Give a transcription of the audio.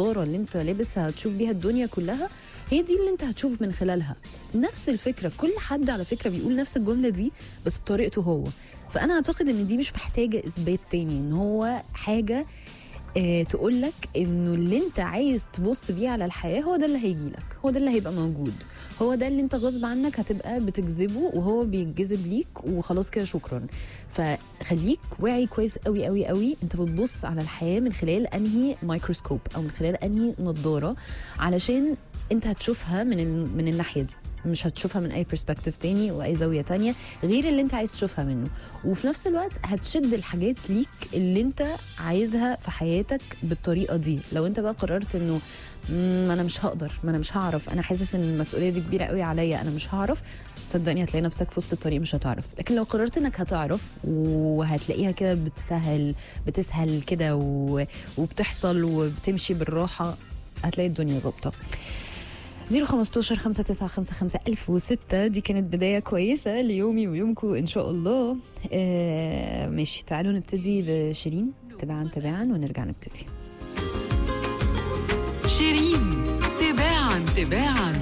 النضاره اللي انت لابسها تشوف بيها الدنيا كلها هي دي اللي انت هتشوف من خلالها نفس الفكره كل حد على فكره بيقول نفس الجمله دي بس بطريقته هو فانا اعتقد ان دي مش محتاجه اثبات تاني ان هو حاجه اه تقول لك انه اللي انت عايز تبص بيه على الحياه هو ده اللي هيجي لك هو ده اللي هيبقى موجود هو ده اللي انت غصب عنك هتبقى بتجذبه وهو بيتجذب ليك وخلاص كده شكرا فخليك واعي كويس قوي قوي قوي انت بتبص على الحياه من خلال انهي مايكروسكوب او من خلال انهي نضاره علشان انت هتشوفها من ال- من الناحيه دي مش هتشوفها من اي برسبكتيف تاني واي زاويه تانية غير اللي انت عايز تشوفها منه وفي نفس الوقت هتشد الحاجات ليك اللي انت عايزها في حياتك بالطريقه دي لو انت بقى قررت انه "مم، ما انا مش هقدر ما انا مش هعرف انا حاسس ان المسؤوليه دي كبيره قوي عليا انا مش هعرف صدقني هتلاقي نفسك في وسط الطريق مش هتعرف لكن لو قررت انك هتعرف وهتلاقيها كده بتسهل بتسهل كده و- وبتحصل وبتمشي بالراحه هتلاقي الدنيا ظابطه 015 5955 1006 دي كانت بداية كويسة ليومي ويومكم إن شاء الله آه ماشي تعالوا نبتدي بشيرين تباعا تباعا ونرجع نبتدي شيرين تباعا تباعا